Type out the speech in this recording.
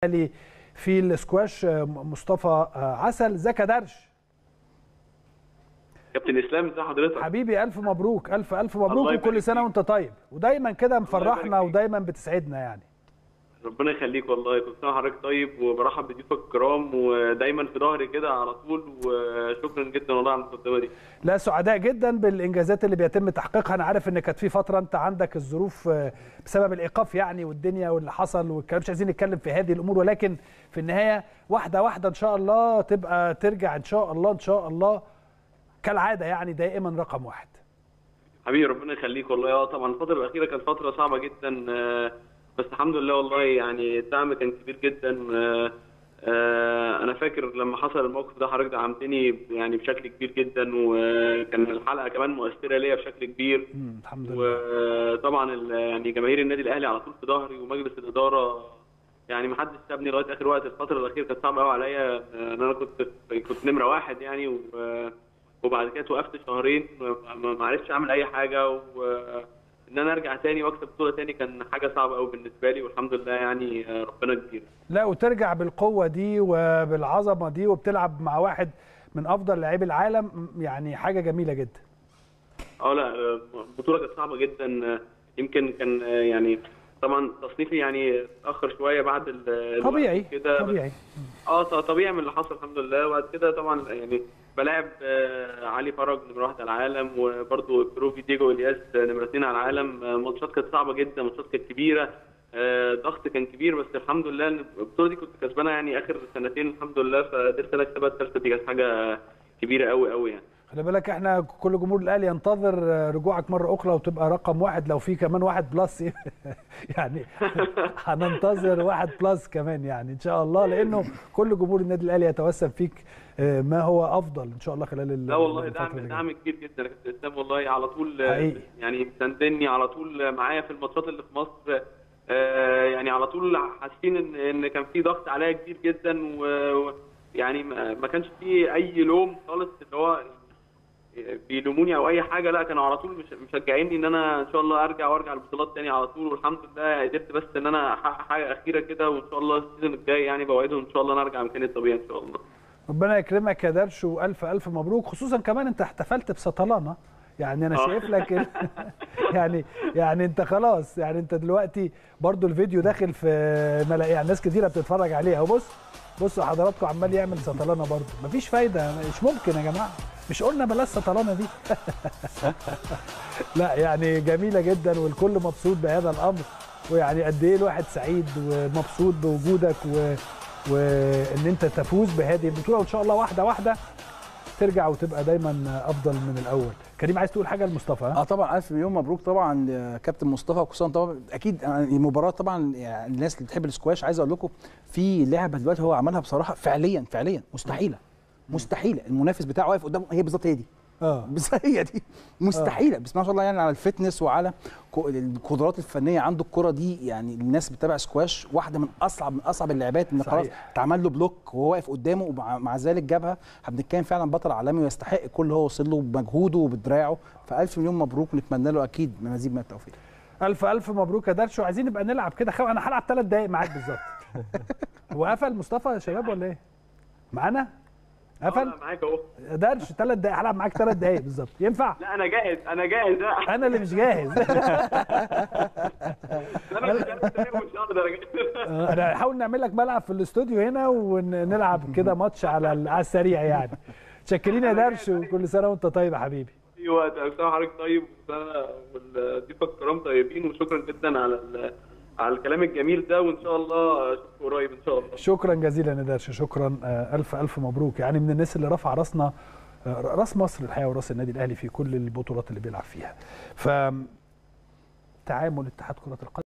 الاهلي في السكواش مصطفى عسل زكا درش كابتن اسلام ازي حضرتك حبيبي الف مبروك الف الف مبروك الله وكل يبارك سنه فيك. وانت طيب ودايما كده مفرحنا فيك. ودايما بتسعدنا يعني ربنا يخليك والله كل سنه وحضرتك طيب وبرحب بضيوفك الكرام ودايما في ظهري كده على طول وشكرا جدا والله على المقدمه دي لا سعداء جدا بالانجازات اللي بيتم تحقيقها انا عارف ان كانت في فتره انت عندك الظروف آه، بسبب الايقاف يعني والدنيا واللي حصل والكلام مش عايزين نتكلم في هذه الامور ولكن في النهايه واحده واحده ان شاء الله تبقى ترجع ان شاء الله ان شاء الله كالعاده يعني دائما رقم واحد حبيبي ربنا يخليك والله اه طبعا الفتره الاخيره كانت فتره صعبه جدا آه، بس الحمد لله والله يعني الدعم كان كبير جدا آه، آه، انا فاكر لما حصل الموقف ده حضرتك دعمتني يعني بشكل كبير جدا وكان الحلقه كمان مؤثره ليا بشكل كبير مم، الحمد لله وطبعا ال- يعني جماهير النادي الاهلي على طول في ظهري ومجلس الاداره يعني ما حدش سابني لغايه اخر وقت الفتره الاخيره كانت صعبه قوي عليا ان انا كنت كنت نمره واحد يعني و- وبعد كده توقفت شهرين ما ما عرفتش اعمل اي حاجه وان انا ارجع تاني واكسب بطوله تاني كان حاجه صعبه قوي بالنسبه لي والحمد لله يعني ربنا كبير لا وترجع بالقوه دي وبالعظمه دي وبتلعب مع واحد من افضل لاعبي العالم يعني حاجه جميله جدا اه لا البطوله كانت صعبه جدا يمكن كان يعني طبعا تصنيفي يعني اتاخر شويه بعد ال- الوقت طبيعي كده بس طبيعي اه ط- طبيعي من اللي حصل الحمد لله وبعد كده طبعا يعني بلاعب آه، علي فرج نمره واحد على العالم وبرده بروفي ديجو الياس نمره اثنين على العالم آه، ماتشات كانت صعبه جدا ماتشات كانت كبيره آه، ضغط كان كبير بس الحمد لله إن البطوله دي كنت كسبانها يعني اخر سنتين الحمد لله فقدرت انا اكسبها الثالثه دي كانت حاجه كبيره قوي قوي يعني خلي بالك احنا كل جمهور الاهلي ينتظر رجوعك مره اخرى وتبقى رقم واحد لو في كمان واحد بلس يعني هننتظر واحد بلس كمان يعني ان شاء الله لانه كل جمهور النادي الاهلي يتوسم فيك آه، ما هو افضل ان شاء الله خلال ال- لا والله الفترة دعم اللي دعم كبير جدا يا كابتن اسلام والله على طول آه، حقيقي. يعني مساندني على طول معايا في الماتشات اللي في مصر آه، يعني على طول حاسين ان ان كان في ضغط عليا كبير جدا ويعني ما ما كانش في اي لوم خالص اللي هو بيلوموني او اي حاجه لا كانوا على طول مش- مشجعيني ان انا ان شاء الله ارجع وارجع البطولات تاني على طول والحمد لله قدرت بس ان انا احقق حاجه اخيره كده وان شاء الله السيزون الجاي يعني بوعدهم ان شاء الله انا ارجع مكاني الطبيعي ان شاء الله ربنا يكرمك يا درش والف الف مبروك خصوصا كمان انت احتفلت بسطلانه يعني انا آه. شايف لك ال- يعني يعني انت خلاص يعني انت دلوقتي برضو الفيديو داخل في ملا يعني ناس كتيره بتتفرج عليه اهو بص بصوا حضراتكم عمال يعمل سطلانه برضو مفيش فايده مش ممكن يا جماعه مش قلنا بلاش سطلانه دي لا يعني جميله جدا والكل مبسوط بهذا الامر ويعني قد ايه الواحد سعيد ومبسوط بوجودك و وان انت تفوز بهذه البطوله وان شاء الله واحده واحده ترجع وتبقى دايما افضل من الاول كريم عايز تقول حاجه لمصطفى ها اه طبعا الف مليون مبروك طبعا آه، كابتن مصطفى وخصوصا طبعا اكيد يعني المباراه طبعا يعني الناس اللي بتحب السكواش عايز اقول لكم في لعبه دلوقتي هو عملها بصراحه فعليا فعليا مستحيله مستحيله المنافس بتاعه واقف قدامه هي بالظبط هي دي اه بس هي دي مستحيله بس ما شاء الله يعني على الفتنس وعلى كو- القدرات الفنيه عنده الكره دي يعني الناس بتتابع سكواش واحده من اصعب من اصعب اللعبات ان خلاص صحيح. اتعمل له بلوك وهو واقف قدامه ومع مع ذلك جابها بنتكلم فعلا بطل عالمي ويستحق كل اللي هو وصل له بمجهوده وبدراعه فالف مليون مبروك ونتمنى له اكيد مزيد من التوفيق الف الف مبروك يا درشو عايزين نبقى نلعب كده خو... انا هلعب ثلاث دقايق معاك بالظبط هو قفل مصطفى يا شباب ولا ايه معانا قفل أنا معاك اهو درش ثلاث دقايق هلعب معاك ثلاث دقايق بالظبط ينفع لا انا جاهز انا جاهز لا انا اللي مش جاهز انا مش عارف أتابع مش هقدر أجاهز. انا هحاول نعمل لك ملعب في الاستوديو هنا ونلعب كده ماتش على ال- على السريع يعني شكرين يا درش وكل سنه وانت طيب يا حبيبي في وقت أسامة حضرتك طيب وسنة والضيوف الكرام طيبين وشكرا جدا على ال- على الكلام الجميل ده وان شاء الله اشوفكم قريب ان شاء الله شكرا جزيلا يا درش شكرا آه، الف الف مبروك يعني من الناس اللي رفع راسنا آه، راس مصر الحقيقه وراس النادي الاهلي في كل البطولات اللي بيلعب فيها ف تعامل اتحاد كره القدم